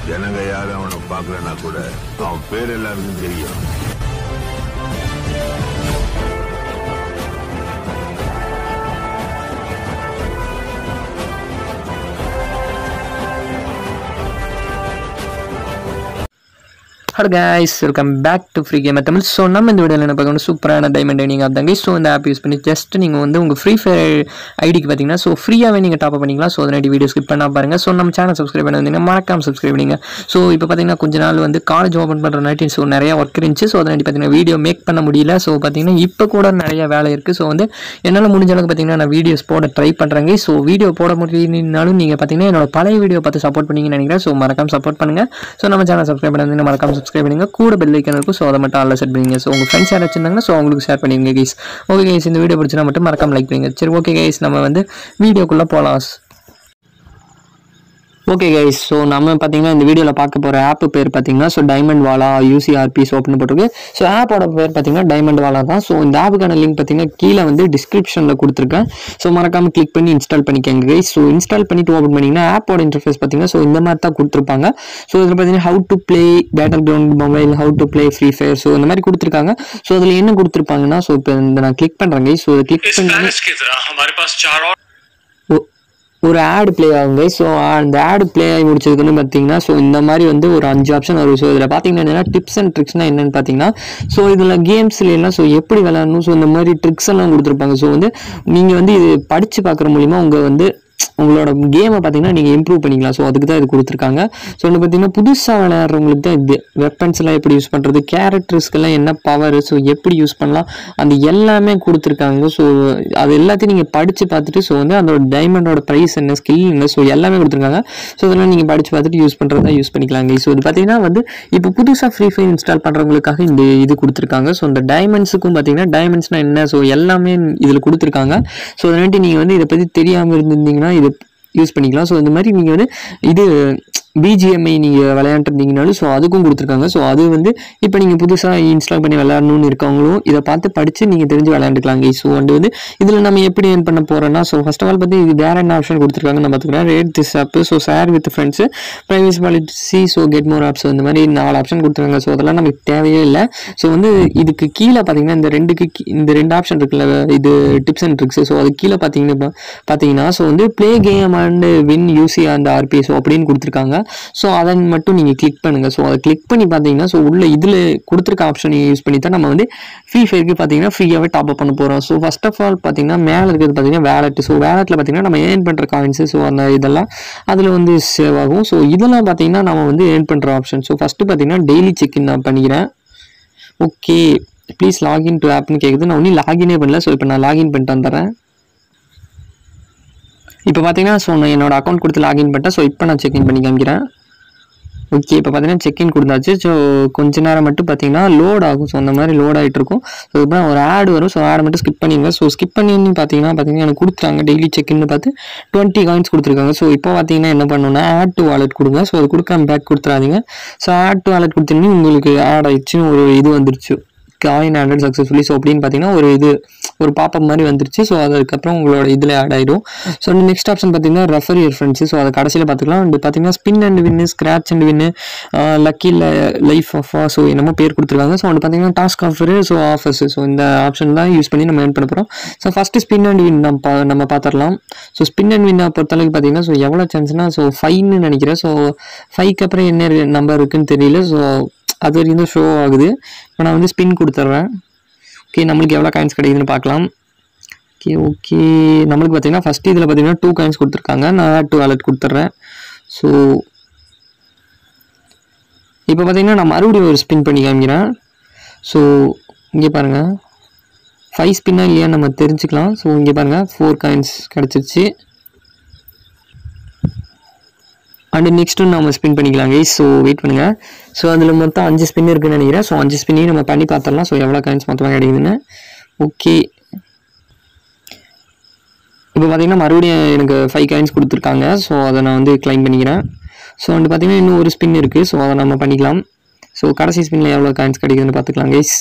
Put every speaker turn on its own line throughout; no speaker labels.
ஜனங்க யாரும் அவனை பார்க்கலன்னா கூட அவன் பேர் எல்லாருக்கும் தெரியும்
hello guys welcome back to Free கேம் தமிழ் ஸோ நம்ம இந்த வீடியோவில் என்ன பார்க்கணும் சூப்பரான டைமண்ட் டைனிங் ஆப் தாங்க ஸோ இந்த ஆப் யூஸ் பண்ணி ஜஸ்ட் நீங்கள் வந்து உங்கள் ஃப்ரீ ஃபயர் ஐடிக்கு பார்த்தீங்கன்னா ஸோ ஃப்ரீயாகவே நீங்கள் டாப் பண்ணிக்கலாம் ஸோ அதனாடி வீடியோ ஸ்கிப் பண்ணா பாருங்கள் ஸோ நம்ம சேனல் சப்ஸ்கிரைப் பண்ணி வந்தீங்கன்னா மறக்காம சப்ஸ்கிரைப் பண்ணிங்க ஸோ இப்போ பார்த்தீங்கன்னா கொஞ்ச நாள் வந்து காலேஜ் ஓப்பன் பண்ணுற நாட்டி ஸோ நிறைய ஒர்க் இருந்துச்சு ஸோ அதனாடி பார்த்தீங்கன்னா வீடியோ மேக் பண்ண முடியல ஸோ பார்த்தீங்கன்னா இப்போ கூட நிறைய வேலை இருக்குது ஸோ வந்து என்னால் முடிஞ்ச அளவுக்கு பார்த்தீங்கன்னா நான் வீடியோஸ் போட ட்ரை பண்ணுறேங்க ஸோ வீடியோ போட முடியலனாலும் நீங்கள் பார்த்தீங்கன்னா என்னோட பழைய வீடியோ பார்த்து சப்போர்ட் பண்ணீங்கன்னு நினைக்கிறேன் ஸோ மறக்காம சப்போர்ட் பண்ணுங்கள் ஸோ நம்ம சேனல் சப்ஸ்கிரைப் பண்ணி மறக்காம சப்ஸ்கிரைப் பண்ணுங்க கூட பெல் ஐக்கன் இருக்கும் ஸோ அதை மட்டும் ஆல்ல செட் பண்ணுங்க ஸோ உங்கள் ஃப்ரெண்ட்ஸ் யாராச்சும் இருந்தாங்கன்னா ஸோ அவங்களுக்கு ஷேர் பண்ணிடுங்க கைஸ் ஓகே கைஸ் இந்த வீடியோ பிடிச்சினா மட்டும் மறக்காம லைக் பண்ணுங்க சரி ஓகே கைஸ் நம்ம வந்து வீடியோக்குள்ளே போகலாம் ஓகே கைஸ் ஸோ நம்ம பார்த்தீங்கன்னா இந்த வீடியோவில் பார்க்க போகிற ஆப் பேர் பார்த்தீங்கன்னா so diamond Wala UC RP open போட்டிருக்கு ஸோ ஆப்போட பேர் பார்த்தீங்கன்னா டைமண்ட் வாலா தான் ஸோ இந்த ஆப்புக்கான லிங்க் பார்த்தீங்கன்னா கீழே வந்து டிஸ்கிரிப்ஷனில் கொடுத்துருக்கேன் ஸோ மறக்காம கிளிக் பண்ணி இன்ஸ்டால் பண்ணிக்கோங்க கைஸ் ஸோ இன்ஸ்டால் பண்ணிட்டு ஓப்பன் பண்ணிங்கன்னா ஆப்போட இன்டர்ஃபேஸ் பார்த்தீங்கன்னா ஸோ இந்த மாதிரி தான் கொடுத்துருப்பாங்க ஸோ இதில் பார்த்தீங்கன்னா how to play battle ground mobile how to play Free Fire so இந்த மாதிரி கொடுத்துருக்காங்க ஸோ அதில் என்ன கொடுத்துருப்பாங்கன்னா ஸோ இப்போ இந்த நான் கிளிக் பண்ணுறேன் கைஸ் ஸோ இதை கிளிக்
इस
பண்ணி
पैलेस की तरह हमारे पास चार और
ஒ- ஒரு ஆடு ப்ளே ஆகுங்க ஸோ அந்த ஆடு ப்ளே ஆகி முடிச்சதுக்குன்னு பார்த்தீங்கன்னா ஸோ இந்த மாதிரி வந்து ஒரு அஞ்சு ஆப்ஷன் வரும் ஸோ இதில் பார்த்தீங்கன்னா என்னன்னா டிப்ஸ் அண்ட் ட்ரிக்ஸ்னா என்னன்னு பார்த்தீங்கன்னா ஸோ இதில் கேம்ஸ்ல எல்லாம் ஸோ எப்படி விளையாடணும் ஸோ இந்த மாதிரி ட்ரிக்ஸ் எல்லாம் கொடுத்துருப்பாங்க ஸோ வந்து நீங்கள் வந்து இது படித்து பார்க்குற மூலிமா உங்கள் வந்து உங்களோட கேமை பார்த்தீங்கன்னா நீங்கள் இம்ப்ரூவ் பண்ணிக்கலாம் ஸோ அதுக்கு தான் இது கொடுத்துருக்காங்க ஸோ வந்து பார்த்தீங்கன்னா புதுசாக விளையாடுறவங்களுக்கு தான் இது வெப்பன்ஸ் எல்லாம் எப்படி யூஸ் பண்ணுறது கேரக்டர்ஸ்க்கெல்லாம் என்ன பவர் ஸோ எப்படி யூஸ் பண்ணலாம் அந்த எல்லாமே கொடுத்துருக்காங்க ஸோ அது எல்லாத்தையும் நீங்கள் படித்து பார்த்துட்டு ஸோ வந்து அதோட டைமண்டோட ப்ரைஸ் என்ன ஸ்கில் என்ன ஸோ எல்லாமே கொடுத்துருக்காங்க ஸோ இதெல்லாம் நீங்கள் படித்து பார்த்துட்டு யூஸ் பண்ணுறதா யூஸ் பண்ணிக்கலாங்க ஸோ இது பார்த்தீங்கன்னா வந்து இப்போ புதுசாக ஃப்ரீ ஃபயர் இன்ஸ்டால் பண்ணுறவங்களுக்காக இந்த இது கொடுத்துருக்காங்க ஸோ இந்த டைமண்ட்ஸுக்கும் பார்த்தீங்கன்னா டைமண்ட்ஸ்னால் என்ன ஸோ எல்லாமே இதில் கொடுத்துருக்காங்க ஸோ அதனாட்டி நீங்கள் வந்து இதை பற்றி தெரியாமல் இருந்திருந்தீங்கன்னா இது யூஸ் பண்ணிக்கலாம் ஸோ இந்த மாதிரி நீங்கள் வந்து இது பிஜிஎம்ஐ நீங்கள் விளையாண்டுருந்தீங்கனாலும் ஸோ அதுக்கும் கொடுத்துருக்காங்க ஸோ அது வந்து இப்போ நீங்கள் புதுசாக இன்ஸ்டால் பண்ணி விளையாடணும்னு இருக்கவங்களும் இதை பார்த்து படித்து நீங்கள் தெரிஞ்சு விளையாண்டுக்கலாங்க ஸோ வந்து வந்து இதில் நம்ம எப்படி ஏர்ன் பண்ண போகிறோம்னா ஸோ ஃபர்ஸ்ட் ஆஃப் ஆல் பார்த்து இது வேற என்ன ஆப்ஷன் கொடுத்துருக்காங்க நம்ம பார்த்துக்கலாம் rate this app so share with friends privacy policy so get more apps இந்த மாதிரி நாலு ஆப்ஷன் கொடுத்துருக்காங்க ஸோ அதெல்லாம் நமக்கு தேவையே இல்லை ஸோ வந்து இதுக்கு கீழே பார்த்தீங்கன்னா இந்த ரெண்டுக்கு கீ- இந்த ரெண்டு ஆப்ஷன் இருக்குல்ல இது டிப்ஸ் அண்ட் ட்ரிக்ஸ் ஸோ அது கீழே பார்த்தீங்கன்னா இப்ப பார்த்தீங்கன்னா ஸோ வந்து play game and win UC அந்த ஆர்பி ஸோ அப்படின்னு கொடுத்துருக்காங்க ஸோ அதை மட்டும் நீங்கள் கிளிக் பண்ணுங்கள் ஸோ அதை கிளிக் பண்ணி பார்த்தீங்கன்னா ஸோ உள்ள இதில் கொடுத்துருக்க ஆப்ஷன் நீங்கள் யூஸ் பண்ணி தான் நம்ம வந்து ஃப்ரீ ஃபயருக்கு பார்த்தீங்கன்னா ஃப்ரீயாகவே டாப் அப் பண்ண போகிறோம் ஸோ ஃபர்ஸ்ட் ஆஃப் ஆல் பார்த்தீங்கன்னா மேலே இருக்கிறது பார்த்தீங்கன்னா வேலட் ஸோ வேலட்டில் பார்த்தீங்கன்னா நம்ம ஏர்ன் பண்ணுற காயின்ஸு ஸோ அந்த இதெல்லாம் அதில் வந்து சேவ் ஆகும் ஸோ இதெல்லாம் பார்த்தீங்கன்னா நம்ம வந்து ஏர்ன் பண்ணுற ஆப்ஷன் ஸோ ஃபஸ்ட்டு பார்த்தீங்கன்னா டெய்லி செக்இன் நான் பண்ணிக்கிறேன் ஓகே ப்ளீஸ் லாகின் டு ஆப்னு கேட்குது நான் ஒன்றும் லாகினே பண்ணல ஸோ இப்போ நான் லாகின் பண்ணிட்டு வந்துடுறேன் இப்போ பார்த்தீங்கன்னா ஸோ நான் என்னோட அக்கௌண்ட் கொடுத்து லாகின் பண்ணிட்டேன் ஸோ இப்போ நான் செக்இன் பண்ணி காமிக்கிறேன் ஓகே இப்போ பார்த்தீங்கன்னா செக்இன் கொடுத்தாச்சு ஸோ கொஞ்ச நேரம் மட்டும் பார்த்தீங்கன்னா லோட் ஆகும் ஸோ அந்த மாதிரி லோட் ஆகிட்டு இருக்கும் ஸோ இப்போ ஒரு ஆட் வரும் ஸோ ஆட் மட்டும் ஸ்கிப் பண்ணிடுங்க ஸோ ஸ்கிப் பண்ணி பார்த்தீங்கன்னா பார்த்தீங்கன்னா எனக்கு கொடுத்துட்டாங்க டெய்லி செக்இன்னு பார்த்து டுவெண்ட்டி காயின்ஸ் கொடுத்துருக்காங்க ஸோ இப்போ பார்த்தீங்கன்னா என்ன பண்ணணும்னா ஆட் டு வாலெட் கொடுங்க ஸோ அது கொடுக்காம பேக் கொடுத்துறாதீங்க ஸோ ஆட் டு வாலெட் கொடுத்தீங்கன்னா உங்களுக்கு ஆட் ஆயிடுச்சுன்னு ஒரு இது வந்துருச்சு காயின் ஆடட் சக்ஸஸ்ஃபுல்லி ஸோ அப்படின்னு பார்த்தீங்கன்னா ஒரு இது ஒரு பாப்பப் மாதிரி வந்துருச்சு ஸோ அதுக்கப்புறம் உங்களோட இதில் ஆட் ஆயிடும் ஸோ நெக்ஸ்ட் ஆப்ஷன் பார்த்தீங்கன்னா ரெஃபர் இயர் ஃப்ரெண்ட்ஸு ஸோ அதை கடைசியில் பார்த்துக்கலாம் அண்ட் பார்த்தீங்கன்னா spin and win scratch and win lucky lifafa so என்னமோ பேர் கொடுத்துருக்காங்க ஸோ வந்து பார்த்தீங்கன்னா task offer so offers so இந்த ஆப்ஷன் தான் யூஸ் பண்ணி நம்ம ஏர்ன் பண்ண போகிறோம் so first spin and win நம்ம பா- நம்ம பார்த்துடலாம் ஸோ ஸ்பின் அண்ட் வின்னை பொறுத்தளவுக்கு பார்த்தீங்கன்னா ஸோ எவ்வளோ சான்ஸ்னா ஸோ ஃபைவ்னு நினைக்கிறேன் ஸோ ஃபைவ்க்கு அப்புறம் என்ன நம்பர் இருக்குன்னு தெரியல ஸோ அது வரைக்கும் தான் ஷோ ஆகுது இப்போ நான் வந்து ஸ்பின் கொடுத்துட்றேன் ஓகே நம்மளுக்கு எவ்வளோ காயின்ஸ் கிடைக்குதுன்னு பார்க்கலாம் ஓகே ஓகே நம்மளுக்கு பார்த்தீங்கன்னா ஃபஸ்ட்டு இதில் பார்த்தீங்கன்னா டூ காயின்ஸ் கொடுத்துருக்காங்க நான் டூ வாலெட் கொடுத்துட்றேன் ஸோ இப்போ பார்த்தீங்கன்னா நான் மறுபடியும் ஒரு ஸ்பின் பண்ணி காமிக்கிறேன் ஸோ இங்கே பாருங்கள் ஃபைவ் ஸ்பின்னாக இல்லையா நம்ம தெரிஞ்சுக்கலாம் ஸோ இங்கே பாருங்கள் ஃபோர் காயின்ஸ் கிடச்சிருச்சு அண்ட் நெக்ஸ்ட்டு நம்ம ஸ்பின் பண்ணிக்கலாம் கைஸ் ஸோ வெயிட் பண்ணுங்கள் ஸோ அதில் மொத்தம் அஞ்சு ஸ்பின் இருக்குன்னு நினைக்கிறேன் ஸோ அஞ்சு ஸ்பின்னையும் நம்ம பண்ணி பார்த்துடலாம் ஸோ எவ்வளோ காயின்ஸ் மொத்தமாக கிடைக்குதுன்னு ஓகே இப்போ பார்த்தீங்கன்னா மறுபடியும் எனக்கு ஃபைவ் காயின்ஸ் கொடுத்துருக்காங்க ஸோ அதை நான் வந்து கிளைம் பண்ணிக்கிறேன் ஸோ வந்து பார்த்தீங்கன்னா இன்னும் ஒரு ஸ்பின் இருக்குது ஸோ அதை நம்ம பண்ணிக்கலாம் ஸோ கடைசி ஸ்பின்னில் எவ்வளோ காயின்ஸ் கிடைக்குதுன்னு பார்த்துக்கலாம் கைஸ்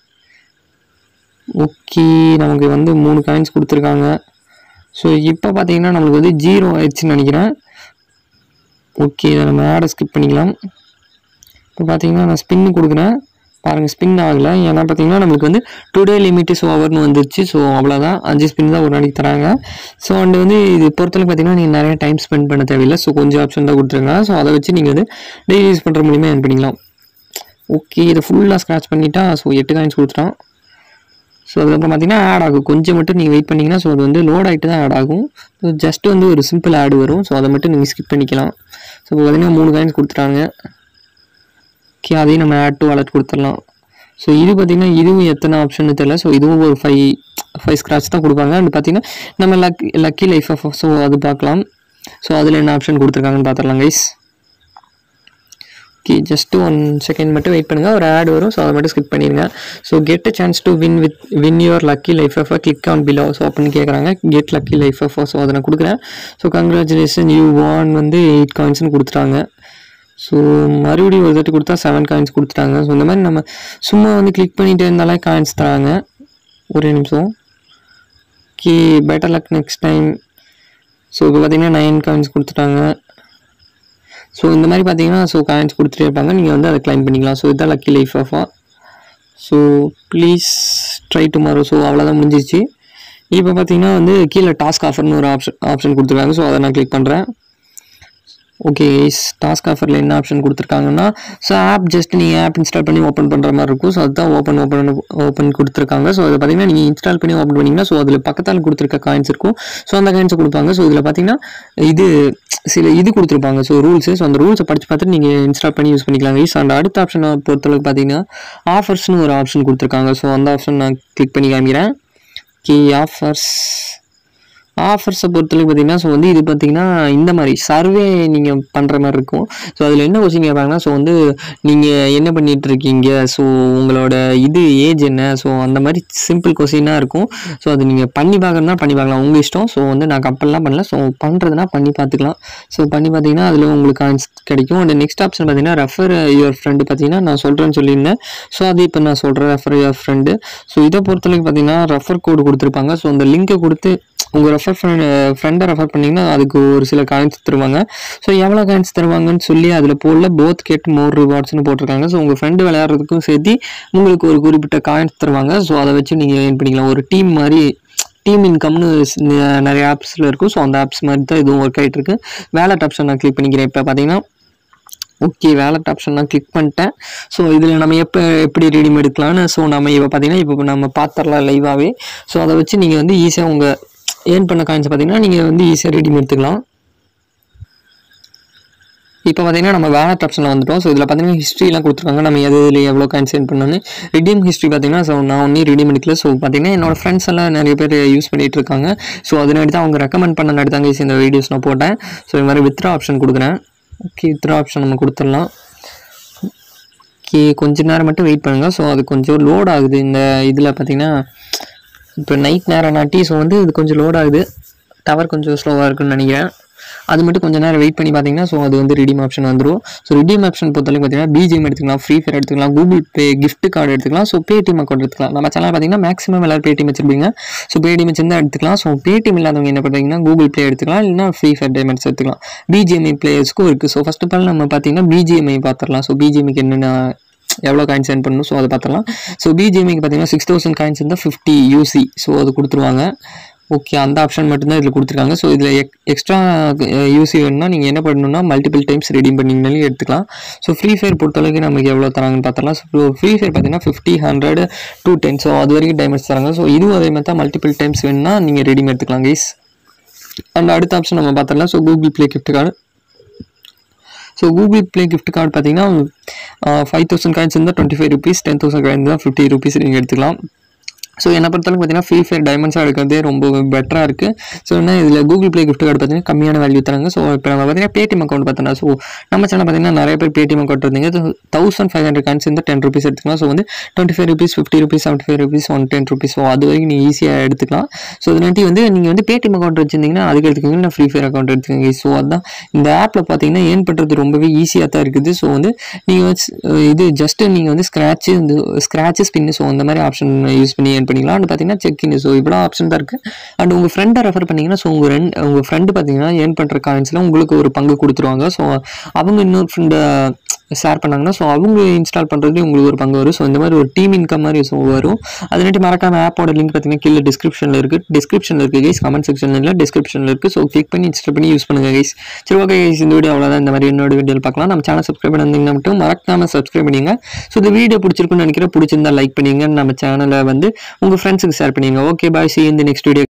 ஓகே நமக்கு வந்து மூணு காயின்ஸ் கொடுத்துருக்காங்க ஸோ இப்போ பார்த்தீங்கன்னா நம்மளுக்கு வந்து ஜீரோ ஆயிடுச்சுன்னு நினைக்கிறேன் ஓகே இதை நம்ம ஆடை ஸ்கிப் பண்ணிக்கலாம் இப்போ பார்த்தீங்கன்னா நான் ஸ்பின்னு கொடுக்குறேன் பாருங்கள் ஸ்பின் ஆகலை ஏன்னா பார்த்தீங்கன்னா நம்மளுக்கு வந்து டுடே லிமிட் இஸ் ஓவர்னு வந்துருச்சு ஸோ அவ்வளோதான் அஞ்சு ஸ்பின் தான் ஒரு நாளைக்கு தராங்க ஸோ அண்ட் வந்து இது பொறுத்தவரை பார்த்தீங்கன்னா நீங்கள் நிறைய டைம் ஸ்பெண்ட் பண்ண தேவையில்லை ஸோ கொஞ்சம் ஆப்ஷன் தான் கொடுத்துருங்க ஸோ அதை வச்சு நீங்கள் வந்து டெய்லி யூஸ் பண்ணுற மூலியமாக ஏர்ன் பண்ணிக்கலாம் ஓகே இதை ஃபுல்லாக ஸ்க்ராச் பண்ணிட்டா ஸோ எட்டு காயின்ஸ் கொடுத்துட்டான் ஸோ அதுக்கப்புறம் பார்த்தீங்கன்னா ஆட் ஆகும் கொஞ்சம் மட்டும் நீங்கள் வெயிட் பண்ணிங்கன்னா ஸோ அது வந்து லோட் ஆகிட்டு தான் ஆட் ஆகும் ஸோ ஜஸ்ட் வந்து ஒரு சிம்பிள் ஆட் வரும் ஸோ அதை மட்டும் நீங்கள் ஸ்கிப் பண்ணிக்கலாம் ஸோ இப்போ பார்த்தீங்கன்னா மூணு காயின்ஸ் கொடுத்துட்டாங்க ஓகே அதையும் நம்ம ஆட் டு வாலெட் கொடுத்துடலாம் ஸோ இது பார்த்தீங்கன்னா இதுவும் எத்தனை ஆப்ஷன் தெரியல ஸோ இதுவும் ஒரு ஃபைவ் ஃபைவ் ஸ்க்ராட்ச் தான் கொடுப்பாங்க அண்ட் பார்த்தீங்கன்னா நம்ம luck lucky lifafa so அது பார்க்கலாம் ஸோ அதில் என்ன ஆப்ஷன் கொடுத்துருக்காங்கன்னு பார்த்துடலாம் guys okay just one second மட்டும் வெயிட் பண்ணுங்கள் ஒரு ஆட் வரும் ஸோ அதை மட்டும் ஸ்கிப் பண்ணிடுங்க so get a chance to win with win your lucky lifafa click on below so அப்படின்னு கேட்குறாங்க get lucky lifafa so அதை நான் கொடுக்குறேன் ஸோ கங்க்ராச்சுலேஷன் யூ வான் வந்து எயிட் காயின்ஸ்னு கொடுத்துட்டாங்க ஸோ மறுபடியும் ஒரு தட்டு கொடுத்தா செவன் காயின்ஸ் கொடுத்துட்டாங்க ஸோ இந்த மாதிரி நம்ம சும்மா வந்து கிளிக் பண்ணிகிட்டே இருந்தாலே காயின்ஸ் தராங்க ஒரே நிமிஷம் okay better luck next time so இப்போ பார்த்தீங்கன்னா நைன் காயின்ஸ் கொடுத்துட்டாங்க ஸோ இந்த மாதிரி பார்த்தீங்கன்னா ஸோ காயின்ஸ் கொடுத்துட்டே இருப்பாங்க நீங்கள் வந்து அதை கிளைம் பண்ணிக்கலாம் ஸோ இதுதான் lucky lifafa so please try tomorrow so அவ்வளோதான் முடிஞ்சிச்சு இப்போ பார்த்தீங்கன்னா வந்து கீழே டாஸ்க் ஆஃபர்னு ஒரு ஆப்ஷன் ஆப்ஷன் கொடுத்துருக்காங்க ஸோ அதை நான் கிளிக் பண்ணுறேன் ஓகே டாஸ்க் ஆஃபரில் என்ன ஆப்ஷன் கொடுத்துருக்காங்கன்னா ஸோ ஆப் ஜஸ்ட் நீங்கள் ஆப் இன்ஸ்டால் பண்ணி ஓப்பன் பண்ணுற மாதிரி இருக்கும் ஸோ அதுதான் ஓப்பன் ஓப்பன் ஓப்பன் கொடுத்துருக்காங்க ஸோ அதை பார்த்தீங்கன்னா நீங்கள் இன்ஸ்டால் பண்ணி ஓப்பன் பண்ணிங்கன்னா ஸோ அதில் பக்கத்தால் கொடுத்துருக்க காயின்ஸ் இருக்கும் ஸோ அந்த காயின்ஸை கொடுப்பாங்க ஸோ இதில் பார்த்தீங்கன்னா இது சில இது கொடுத்துருப்பாங்க ஸோ ரூல்ஸு ஸோ அந்த ரூல்ஸை படித்து பார்த்துட்டு நீங்கள் இன்ஸ்டால் பண்ணி யூஸ் பண்ணிக்கலாம் ஈஸ் அந்த அடுத்த ஆப்ஷனை பொறுத்தளவுக்கு பார்த்தீங்கன்னா ஆஃபர்ஸ்னு ஒரு ஆப்ஷன் கொடுத்துருக்காங்க ஸோ அந்த ஆப்ஷன் நான் கிளிக் பண்ணி காமிக்கிறேன் கே ஆஃபர்ஸ் ஆஃபர்ஸை பொறுத்தளவுக்கு பார்த்தீங்கன்னா ஸோ வந்து இது பார்த்தீங்கன்னா இந்த மாதிரி சர்வே நீங்கள் பண்ணுற மாதிரி இருக்கும் ஸோ அதில் என்ன கொஸ்டின் கேட்பாங்கன்னா ஸோ வந்து நீங்கள் என்ன பண்ணிட்டு இருக்கீங்க ஸோ உங்களோட இது ஏஜ் என்ன ஸோ அந்த மாதிரி சிம்பிள் கொஸ்டினாக இருக்கும் ஸோ அது நீங்கள் பண்ணி பார்க்கறதுனா பண்ணி பார்க்கலாம் உங்கள் இஷ்டம் ஸோ வந்து நான் கப்பல்லாம் பண்ணல ஸோ பண்ணுறதுனா பண்ணி பார்த்துக்கலாம் ஸோ பண்ணி பார்த்தீங்கன்னா அதில் உங்களுக்கு காயின்ஸ் கிடைக்கும் அண்ட் நெக்ஸ்ட் ஆப்ஷன் பார்த்தீங்கன்னா ரெஃபர் யுவர் ஃப்ரெண்டு பார்த்தீங்கன்னா நான் சொல்கிறேன்னு சொல்லியிருந்தேன் ஸோ அது இப்போ நான் சொல்கிறேன் ரெஃபர் யுவர் ஃப்ரெண்டு ஸோ இதை பொறுத்தளவுக்கு பார்த்தீங்கன்னா ரெஃபர் கோடு கொடுத்துருப்பாங்க ஸோ அந்த லிங்கை கொடுத்து உங்கள் ரெஃபர் ஃப்ரெண்ட் ஃப்ரெண்டை ரெஃபர் பண்ணிங்கன்னா அதுக்கு ஒரு சில காயின்ஸ் தருவாங்க ஸோ எவ்வளோ காயின்ஸ் தருவாங்கன்னு சொல்லி அதில் போடல போத் கெட் மோர் ரிவார்ட்ஸ்னு போட்டிருக்காங்க ஸோ உங்கள் ஃப்ரெண்டு விளையாடுறதுக்கும் சேர்த்து உங்களுக்கு ஒரு குறிப்பிட்ட காயின்ஸ் தருவாங்க ஸோ அதை வச்சு நீங்கள் ஏர்ன் பண்ணிக்கலாம் ஒரு டீம் மாதிரி டீம் இன்கம்னு நிறைய ஆப்ஸில் இருக்கும் ஸோ அந்த ஆப்ஸ் மாதிரி தான் இதுவும் ஒர்க் ஆகிட்டு இருக்கு வேலட் ஆப்ஷன் நான் கிளிக் பண்ணிக்கிறேன் இப்போ பார்த்தீங்கன்னா ஓகே வேலட் ஆப்ஷன் நான் கிளிக் பண்ணிட்டேன் ஸோ இதில் நம்ம எப்போ எப்படி ரெடிம் எடுக்கலாம்னு ஸோ நம்ம இப்போ பார்த்தீங்கன்னா இப்போ நம்ம பார்த்துடலாம் லைவாகவே ஸோ அதை வச்சு நீங்கள் வந்து ஈஸியாக உங்கள் ஏர்ன் பண்ண காயின்ஸ் பார்த்தீங்கன்னா நீங்கள் வந்து ஈஸியாக ரெடிம் எடுத்துக்கலாம் இப்போ பார்த்தீங்கன்னா நம்ம வேலட் ஆப்ஷனில் வந்துட்டோம் ஸோ இதில் பார்த்தீங்கன்னா ஹிஸ்ட்ரிலாம் கொடுத்துருக்காங்க நம்ம எது இதில் எவ்வளோ காயின்ஸ் ஏர்ன் பண்ணணும்னு ரிடீம் ஹிஸ்ட்ரி பார்த்தீங்கன்னா ஸோ நான் ஒன்றும் ரிடீம் எடுக்கல ஸோ பார்த்தீங்கன்னா என்னோட ஃப்ரெண்ட்ஸ் எல்லாம் நிறைய பேர் யூஸ் பண்ணிட்டு இருக்காங்க ஸோ அதனாடி தான் அவங்க ரெக்கமெண்ட் பண்ண நடத்தாங்க இந்த வீடியோஸ் நான் போட்டேன் ஸோ இது மாதிரி வித்ரா ஆப்ஷன் கொடுக்குறேன் ஓகே வித்ரா ஆப்ஷன் நம்ம கொடுத்துடலாம் ஓகே கொஞ்ச நேரம் மட்டும் வெயிட் பண்ணுங்கள் ஸோ அது கொஞ்சம் லோட் ஆகுது இந்த இதில் பார்த்தீங்கன்னா இப்போ நைட் நேரம் நாட்டி ஸோ வந்து இது கொஞ்சம் லோட் ஆகுது டவர் கொஞ்சம் ஸ்லோவாக இருக்குன்னு நினைக்கிறேன் அது மட்டும் கொஞ்சம் நேரம் வெயிட் பண்ணி பார்த்தீங்கன்னா ஸோ அது வந்து ரிடீம் ஆப்ஷன் வந்துடும் ஸோ ரிடீம் ஆப்ஷன் பொறுத்தவரைக்கும் பார்த்தீங்கன்னா பிஜிஎம் எடுத்துக்கலாம் ஃப்ரீ ஃபயர் எடுத்துக்கலாம் கூகுள் பே gift கார்டு எடுத்துக்கலாம் ஸோ பேடிஎம் அக்கௌண்ட் எடுத்துக்கலாம் நம்ம சேனல் பார்த்தீங்கன்னா மேக்ஸிமம் எல்லாரும் பேடிஎம் வச்சிருப்பீங்க ஸோ பேடிஎம் வச்சிருந்தா எடுத்துக்கலாம் ஸோ பேடிஎம் இல்லாதவங்க என்ன பண்ணுறீங்கன்னா கூகுள் ப்ளே எடுத்துக்கலாம் இல்லைனா ஃப்ரீ ஃபயர் டைமண்ட்ஸ் எடுத்துக்கலாம் பிஜிஎம்ஐ பிளேயர்ஸ்க்கும் இருக்குது ஸோ ஃபஸ்ட் ஆஃப் ஆல் நம்ம பார்த்தீங்கன்னா பிஜிஎம்ஐ பார்த்துடலாம் ஸோ பிஜிஎம்க்கு என்னென்ன எவ்வளோ காயின்ஸ் சென்ட் பண்ணணும் ஸோ அதை பார்த்துலாம் ஸோ பிஜிஎம்க்கு பார்த்தீங்கன்னா சிக்ஸ் தௌசண்ட் காயின்ஸ் இருந்தால் ஃபிஃப்டி யூசி ஸோ அது கொடுத்துருவாங்க ஓகே அந்த ஆப்ஷன் மட்டும்தான் இதில் கொடுத்துருக்காங்க ஸோ இதில் எக் எக்ஸ்ட்ரா யூசி வேணும்னா நீங்கள் என்ன பண்ணணும்னா மல்டிபிள் டைம்ஸ் ரெடீம் பண்ணிங்கனாலும் எடுத்துக்கலாம் ஸோ ஃப்ரீ ஃபயர் பொறுத்தளவுக்கு நமக்கு எவ்வளோ தராங்கன்னு பார்த்தலாம் ஸோ ஃப்ரீ ஃபயர் பார்த்தீங்கன்னா fifty hundred two ten so அது வரைக்கும் டைமண்ட்ஸ் தராங்க ஸோ இதுவும் அதே மாதிரி தான் மல்டிபிள் டைம்ஸ் வேணும்னா நீங்கள் ரெடீம் எடுத்துக்கலாம் கைஸ் அண்ட் அடுத்த ஆப்ஷன் நம்ம பார்த்துடலாம் so Google Play gift card so Google Play gift card பார்த்தீங்கன்னா ஃபைவ் தௌசண்ட் காயின்ஸ் இருந்தால் twenty five rupees ten thousand coins தான் ஃபிஃப்டி ருபீஸ் நீங்கள் எடுத்துக்கலாம் ஸோ என்னை பொறுத்தளவுக்கு பார்த்தீங்கன்னா ஃப்ரீ ஃபயர் டைமண்ட்ஸாக எடுக்கிறதே ரொம்ப பெட்டராக இருக்குது ஸோ என்ன இதில் கூகுள் ப்ளே கிஃப்ட் கார்டு பார்த்தீங்கன்னா கம்மியான வேல்யூ தராங்க ஸோ இப்போ நம்ம பார்த்தீங்கன்னா பேடிஎம் அக்கௌண்ட் பார்த்தோம்னா ஸோ நம்ம சேனல் பார்த்தீங்கன்னா நிறைய பேர் பேடிஎம் அக்கௌண்ட் இருந்தீங்க தௌசண்ட் ஃபைவ் ஹண்ட்ரட் காயின்ஸ் இருந்தால் டென் ருபீஸ் எடுத்துக்கலாம் ஸோ வந்து twenty five rupees fifty rupees seventy five rupees one ten rupees so அது வரைக்கும் நீங்கள் ஈஸியாக எடுத்துக்கலாம் ஸோ இதனாட்டி வந்து நீங்கள் வந்து பேடிஎம் அக்கௌண்ட் வச்சிருந்தீங்கன்னா அதுக்கு எடுத்துக்கோங்க இல்லை ஃப்ரீ ஃபயர் அக்கௌண்ட் எடுத்துக்கோங்க ஸோ அதுதான் இந்த ஆப்பில் பார்த்தீங்கன்னா ஏர்ன் பண்ணுறது ரொம்பவே ஈஸியாக தான் இருக்குது ஸோ வந்து நீங்கள் இது ஜஸ்ட்டு நீங்கள் வந்து ஸ்க்ராட்சு இந்த ஸ்க்ராட்சு ஸ்பின்னு ஸோ அந்த மாதிரி ஆப்ஷன் யூஸ் பண்ணி ஏர்ன் பண்ணிக்கலாம் அண்ட் பார்த்தீங்கன்னா செக் இன் ஸோ இவ்வளோ ஆப்ஷன் தான் இருக்குது அண்ட் உங்கள் ஃப்ரெண்டை ரெஃபர் பண்ணிங்கன்னா ஸோ உங்கள் ரெண்டு உங்கள் ஃப்ரெண்டு பார்த்தீங்கன்னா ஏர்ன் பண்ணுற காயின்ஸில் உங்களுக்கு ஒரு பங்கு கொடுத்துருவாங்க ஸோ அவங்க இன்னொரு ஃப்ரெண்டை ஷேர் பண்ணாங்கன்னா ஸோ அவங்க இன்ஸ்டால் பண்ணுறதுலேயும் உங்களுக்கு ஒரு பங்கு வரும் ஸோ இந்த மாதிரி ஒரு டீம் இன்கம் மாதிரி ஸோ வரும் அதனாட்டி மறக்காம ஆப்போட லிங்க் பார்த்தீங்கன்னா கீழே டிஸ்கிரிப்ஷனில் இருக்குது டிஸ்கிரிப்ஷனில் இருக்குது கைஸ் கமெண்ட் செக்ஷனில் இல்லை டிஸ்கிரிப்ஷனில் இருக்குது ஸோ கிளிக் பண்ணி இன்ஸ்டால் பண்ணி யூஸ் பண்ணுங்க கைஸ் சரி ஓகே கைஸ் இந்த வீடியோ அவ்வளோதான் இந்த மாதிரி என்னோட வீடியோவில் பார்க்கலாம் நம்ம சேனல் சப்ஸ்கிரைப் பண்ணிருந்தீங்கன்னா மட்டும் மறக்காம சப்ஸ்கிரைப் பண்ணிங்க ஸோ இந்த வீடியோ பிடிச்சிருக்குன்னு நினைக்கிறேன் பிடிச்சிருந்தா லைக் பண்ணிங்க நம்ம சேனலை வந்து உங்கள் ஃப்ரெண்ட்ஸுக்கு ஷேர் பண்ணிங்க ஓகே பாய் சி இந்த நெக்ஸ்ட் வீடியோ